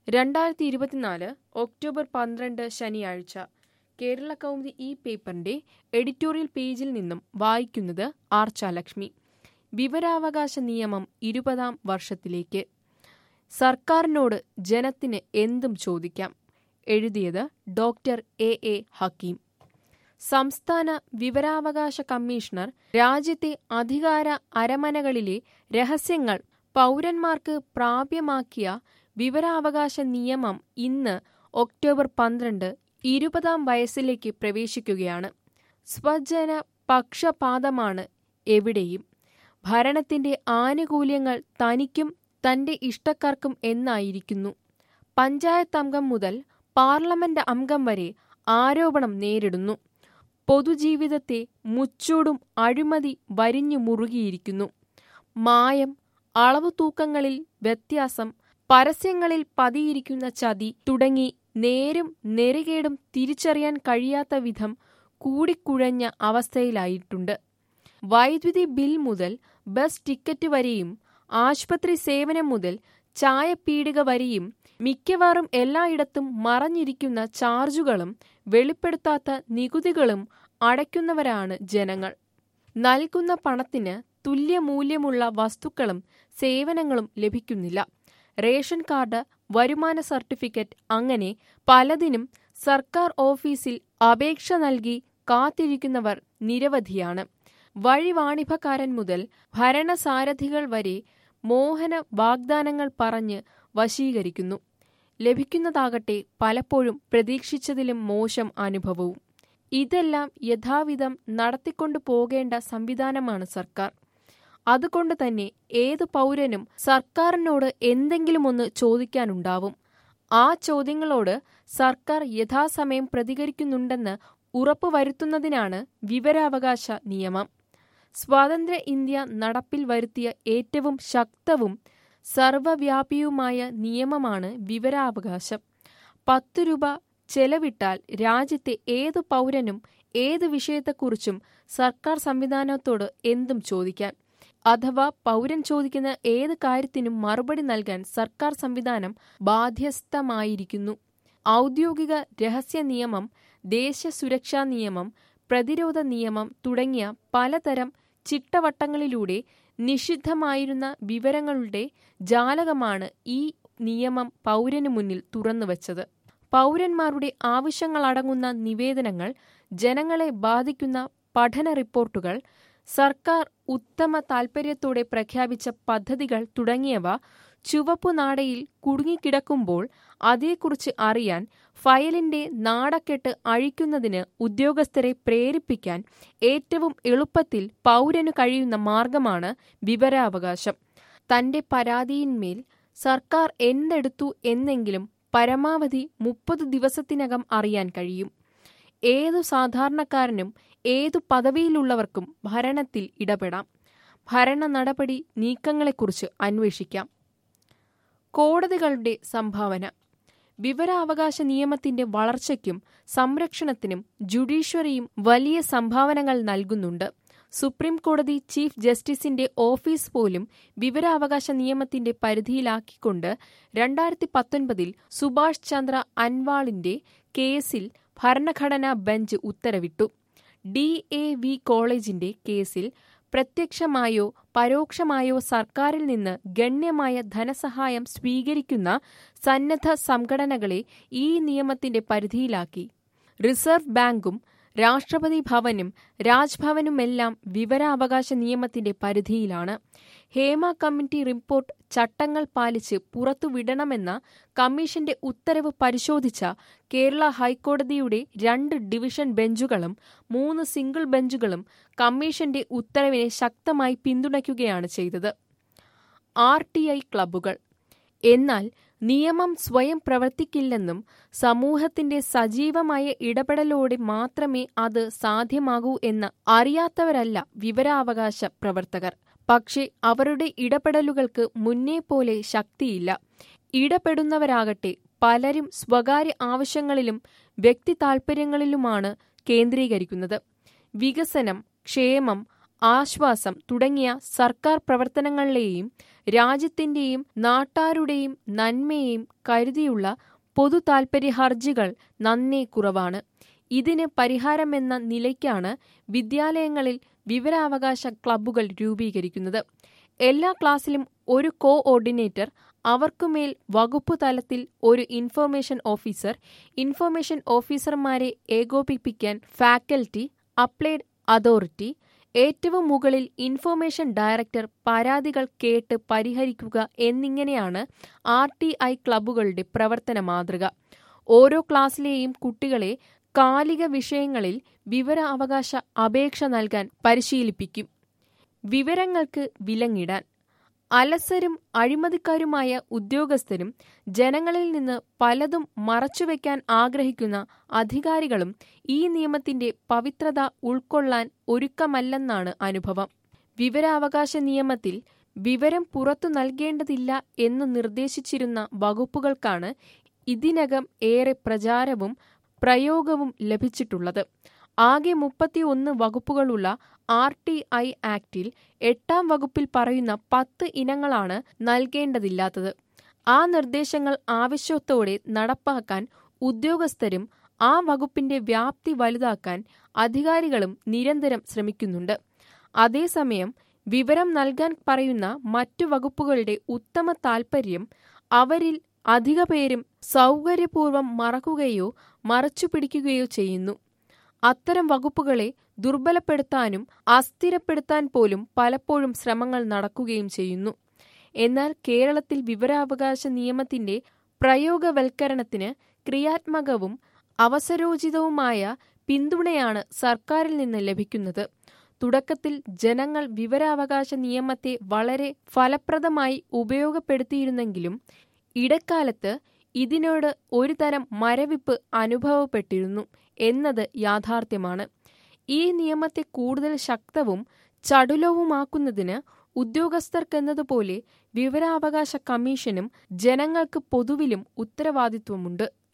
രണ്ടായിരത്തി ഇരുപത്തിനാല് ഒക്ടോബർ പന്ത്രണ്ട് ശനിയാഴ്ച കേരള കൗമുദി ഈ പേപ്പറിന്റെ എഡിറ്റോറിയൽ പേജിൽ നിന്നും വായിക്കുന്നത് ആർച്ചാലക്ഷ്മി വിവരാവകാശ നിയമം ഇരുപതാം വർഷത്തിലേക്ക് സർക്കാരിനോട് ജനത്തിന് എന്തും ചോദിക്കാം എഴുതിയത് ഡോക്ടർ എ എ ഹക്കീം സംസ്ഥാന വിവരാവകാശ കമ്മീഷണർ രാജ്യത്തെ അധികാര അരമനകളിലെ രഹസ്യങ്ങൾ പൗരന്മാർക്ക് പ്രാപ്യമാക്കിയ വിവരാവകാശ നിയമം ഇന്ന് ഒക്ടോബർ പന്ത്രണ്ട് ഇരുപതാം വയസ്സിലേക്ക് പ്രവേശിക്കുകയാണ് സ്വജന പക്ഷപാതമാണ് എവിടെയും ഭരണത്തിന്റെ ആനുകൂല്യങ്ങൾ തനിക്കും തന്റെ ഇഷ്ടക്കാർക്കും എന്നായിരിക്കുന്നു പഞ്ചായത്ത് അംഗം മുതൽ പാർലമെന്റ് അംഗം വരെ ആരോപണം നേരിടുന്നു പൊതുജീവിതത്തെ മുച്ചൂടും അഴിമതി വരിഞ്ഞു മുറുകിയിരിക്കുന്നു മായം അളവുതൂക്കങ്ങളിൽ വ്യത്യാസം പരസ്യങ്ങളിൽ പതിയിരിക്കുന്ന ചതി തുടങ്ങി നേരും നെറികേടും തിരിച്ചറിയാൻ കഴിയാത്ത വിധം കൂടിക്കുഴഞ്ഞ അവസ്ഥയിലായിട്ടുണ്ട് വൈദ്യുതി ബിൽ മുതൽ ബസ് ടിക്കറ്റ് വരെയും ആശുപത്രി സേവനം മുതൽ ചായപ്പീടിക വരെയും മിക്കവാറും എല്ലായിടത്തും മറഞ്ഞിരിക്കുന്ന ചാർജുകളും വെളിപ്പെടുത്താത്ത നികുതികളും അടയ്ക്കുന്നവരാണ് ജനങ്ങൾ നൽകുന്ന പണത്തിന് തുല്യമൂല്യമുള്ള വസ്തുക്കളും സേവനങ്ങളും ലഭിക്കുന്നില്ല റേഷൻ കാർഡ് വരുമാന സർട്ടിഫിക്കറ്റ് അങ്ങനെ പലതിനും സർക്കാർ ഓഫീസിൽ അപേക്ഷ നൽകി കാത്തിരിക്കുന്നവർ നിരവധിയാണ് വഴിവാണിഭക്കാരൻ മുതൽ ഭരണസാരഥികൾ വരെ മോഹന വാഗ്ദാനങ്ങൾ പറഞ്ഞ് വശീകരിക്കുന്നു ലഭിക്കുന്നതാകട്ടെ പലപ്പോഴും പ്രതീക്ഷിച്ചതിലും മോശം അനുഭവവും ഇതെല്ലാം യഥാവിധം നടത്തിക്കൊണ്ടു പോകേണ്ട സംവിധാനമാണ് സർക്കാർ അതുകൊണ്ട് തന്നെ ഏതു പൗരനും സർക്കാരിനോട് എന്തെങ്കിലും ഒന്ന് ചോദിക്കാനുണ്ടാവും ആ ചോദ്യങ്ങളോട് സർക്കാർ യഥാസമയം പ്രതികരിക്കുന്നുണ്ടെന്ന് ഉറപ്പുവരുത്തുന്നതിനാണ് വിവരാവകാശ നിയമം സ്വാതന്ത്ര്യ ഇന്ത്യ നടപ്പിൽ വരുത്തിയ ഏറ്റവും ശക്തവും സർവവ്യാപിയുമായ നിയമമാണ് വിവരാവകാശം പത്തു രൂപ ചെലവിട്ടാൽ രാജ്യത്തെ ഏതു പൗരനും ഏത് വിഷയത്തെക്കുറിച്ചും സർക്കാർ സംവിധാനത്തോട് എന്തും ചോദിക്കാൻ അഥവാ പൗരൻ ചോദിക്കുന്ന ഏത് കാര്യത്തിനും മറുപടി നൽകാൻ സർക്കാർ സംവിധാനം ബാധ്യസ്ഥമായിരിക്കുന്നു ഔദ്യോഗിക രഹസ്യ നിയമം ദേശസുരക്ഷാ നിയമം പ്രതിരോധ നിയമം തുടങ്ങിയ പലതരം ചിട്ടവട്ടങ്ങളിലൂടെ നിഷിദ്ധമായിരുന്ന വിവരങ്ങളുടെ ജാലകമാണ് ഈ നിയമം പൗരനു മുന്നിൽ തുറന്നുവച്ചത് പൗരന്മാരുടെ ആവശ്യങ്ങളടങ്ങുന്ന നിവേദനങ്ങൾ ജനങ്ങളെ ബാധിക്കുന്ന പഠന റിപ്പോർട്ടുകൾ സർക്കാർ ഉത്തമ താൽപര്യത്തോടെ പ്രഖ്യാപിച്ച പദ്ധതികൾ തുടങ്ങിയവ ചുവപ്പുനാടയിൽ കുടുങ്ങിക്കിടക്കുമ്പോൾ അതേക്കുറിച്ച് അറിയാൻ ഫയലിന്റെ നാടക്കെട്ട് അഴിക്കുന്നതിന് ഉദ്യോഗസ്ഥരെ പ്രേരിപ്പിക്കാൻ ഏറ്റവും എളുപ്പത്തിൽ പൗരനു കഴിയുന്ന മാർഗമാണ് വിവരാവകാശം തന്റെ പരാതിയിന്മേൽ സർക്കാർ എന്തെടുത്തു എന്നെങ്കിലും പരമാവധി മുപ്പത് ദിവസത്തിനകം അറിയാൻ കഴിയും ഏതു സാധാരണക്കാരനും ഏതു പദവിയിലുള്ളവർക്കും ഭരണത്തിൽ ഇടപെടാം ഭരണ നടപടി നീക്കങ്ങളെക്കുറിച്ച് അന്വേഷിക്കാം കോടതികളുടെ സംഭാവന വിവരാവകാശ നിയമത്തിന്റെ വളർച്ചയ്ക്കും സംരക്ഷണത്തിനും ജുഡീഷ്യറിയും വലിയ സംഭാവനകൾ നൽകുന്നുണ്ട് സുപ്രീം കോടതി ചീഫ് ജസ്റ്റിസിന്റെ ഓഫീസ് പോലും വിവരാവകാശ നിയമത്തിന്റെ പരിധിയിലാക്കിക്കൊണ്ട് രണ്ടായിരത്തി പത്തൊൻപതിൽ സുഭാഷ് ചന്ദ്ര അൻവാളിന്റെ കേസിൽ ഭരണഘടനാ ബെഞ്ച് ഉത്തരവിട്ടു ഡി എ വി കോളേജിന്റെ കേസിൽ പ്രത്യക്ഷമായോ പരോക്ഷമായോ സർക്കാരിൽ നിന്ന് ഗണ്യമായ ധനസഹായം സ്വീകരിക്കുന്ന സന്നദ്ധ സംഘടനകളെ ഈ നിയമത്തിന്റെ പരിധിയിലാക്കി റിസർവ് ബാങ്കും രാഷ്ട്രപതി ഭവനും രാജ്ഭവനുമെല്ലാം വിവരാവകാശ നിയമത്തിന്റെ പരിധിയിലാണ് ഹേമ കമ്മിറ്റി റിപ്പോർട്ട് ചട്ടങ്ങൾ പാലിച്ച് പുറത്തുവിടണമെന്ന കമ്മീഷന്റെ ഉത്തരവ് പരിശോധിച്ച കേരള ഹൈക്കോടതിയുടെ രണ്ട് ഡിവിഷൻ ബെഞ്ചുകളും മൂന്ന് സിംഗിൾ ബെഞ്ചുകളും കമ്മീഷന്റെ ഉത്തരവിനെ ശക്തമായി പിന്തുണയ്ക്കുകയാണ് ചെയ്തത് ആർ ടി ഐ ക്ലബ്ബുകൾ എന്നാൽ നിയമം സ്വയം പ്രവർത്തിക്കില്ലെന്നും സമൂഹത്തിന്റെ സജീവമായ ഇടപെടലോടെ മാത്രമേ അത് സാധ്യമാകൂ എന്ന് അറിയാത്തവരല്ല വിവരാവകാശ പ്രവർത്തകർ പക്ഷേ അവരുടെ ഇടപെടലുകൾക്ക് മുന്നേ പോലെ ശക്തിയില്ല ഇടപെടുന്നവരാകട്ടെ പലരും സ്വകാര്യ ആവശ്യങ്ങളിലും വ്യക്തി താൽപര്യങ്ങളിലുമാണ് കേന്ദ്രീകരിക്കുന്നത് വികസനം ക്ഷേമം ആശ്വാസം തുടങ്ങിയ സർക്കാർ പ്രവർത്തനങ്ങളിലെയും രാജ്യത്തിന്റെയും നാട്ടാരുടെയും നന്മയെയും കരുതിയുള്ള പൊതു താൽപര്യ ഹർജികൾ നന്നേ കുറവാണ് ഇതിന് പരിഹാരമെന്ന നിലയ്ക്കാണ് വിദ്യാലയങ്ങളിൽ വിവരാവകാശ ക്ലബ്ബുകൾ രൂപീകരിക്കുന്നത് എല്ലാ ക്ലാസ്സിലും ഒരു കോ ഓർഡിനേറ്റർ അവർക്കുമേൽ വകുപ്പ് തലത്തിൽ ഒരു ഇൻഫർമേഷൻ ഓഫീസർ ഇൻഫർമേഷൻ ഓഫീസർമാരെ ഏകോപിപ്പിക്കാൻ ഫാക്കൽറ്റി അപ്ലൈഡ് അതോറിറ്റി ഏറ്റവും മുകളിൽ ഇൻഫർമേഷൻ ഡയറക്ടർ പരാതികൾ കേട്ട് പരിഹരിക്കുക എന്നിങ്ങനെയാണ് ആർ ടി ഐ ക്ലബ്ബുകളുടെ പ്രവർത്തന മാതൃക ഓരോ ക്ലാസ്സിലെയും കുട്ടികളെ കാലിക വിഷയങ്ങളിൽ വിവരാവകാശ അപേക്ഷ നൽകാൻ പരിശീലിപ്പിക്കും വിവരങ്ങൾക്ക് വിലങ്ങിടാൻ അലസരും അഴിമതിക്കാരുമായ ഉദ്യോഗസ്ഥരും ജനങ്ങളിൽ നിന്ന് പലതും മറച്ചുവെക്കാൻ ആഗ്രഹിക്കുന്ന അധികാരികളും ഈ നിയമത്തിന്റെ പവിത്രത ഉൾക്കൊള്ളാൻ ഒരുക്കമല്ലെന്നാണ് അനുഭവം വിവരാവകാശ നിയമത്തിൽ വിവരം പുറത്തു നൽകേണ്ടതില്ല എന്ന് നിർദ്ദേശിച്ചിരുന്ന വകുപ്പുകൾക്കാണ് ഇതിനകം ഏറെ പ്രചാരവും പ്രയോഗവും ലഭിച്ചിട്ടുള്ളത് ആകെ മുപ്പത്തിയൊന്ന് വകുപ്പുകളുള്ള ആർ ടി ഐ ആക്ടിൽ എട്ടാം വകുപ്പിൽ പറയുന്ന പത്ത് ഇനങ്ങളാണ് നൽകേണ്ടതില്ലാത്തത് ആ നിർദ്ദേശങ്ങൾ ആവശ്യത്തോടെ നടപ്പാക്കാൻ ഉദ്യോഗസ്ഥരും ആ വകുപ്പിന്റെ വ്യാപ്തി വലുതാക്കാൻ അധികാരികളും നിരന്തരം ശ്രമിക്കുന്നുണ്ട് അതേസമയം വിവരം നൽകാൻ പറയുന്ന മറ്റു വകുപ്പുകളുടെ ഉത്തമ താൽപര്യം അവരിൽ അധിക പേരും സൗകര്യപൂർവ്വം മറക്കുകയോ മറച്ചുപിടിക്കുകയോ ചെയ്യുന്നു അത്തരം വകുപ്പുകളെ ദുർബലപ്പെടുത്താനും അസ്ഥിരപ്പെടുത്താൻ പോലും പലപ്പോഴും ശ്രമങ്ങൾ നടക്കുകയും ചെയ്യുന്നു എന്നാൽ കേരളത്തിൽ വിവരാവകാശ നിയമത്തിന്റെ പ്രയോഗവൽക്കരണത്തിന് ക്രിയാത്മകവും അവസരോചിതവുമായ പിന്തുണയാണ് സർക്കാരിൽ നിന്ന് ലഭിക്കുന്നത് തുടക്കത്തിൽ ജനങ്ങൾ വിവരാവകാശ നിയമത്തെ വളരെ ഫലപ്രദമായി ഉപയോഗപ്പെടുത്തിയിരുന്നെങ്കിലും ഇടക്കാലത്ത് ഇതിനോട് ഒരു തരം മരവിപ്പ് അനുഭവപ്പെട്ടിരുന്നു എന്നത് യാഥാർത്ഥ്യമാണ് ഈ നിയമത്തെ കൂടുതൽ ശക്തവും ചടുലവുമാക്കുന്നതിന് ഉദ്യോഗസ്ഥർക്കെന്നതുപോലെ വിവരാവകാശ കമ്മീഷനും ജനങ്ങൾക്ക് പൊതുവിലും ഉത്തരവാദിത്വമുണ്ട്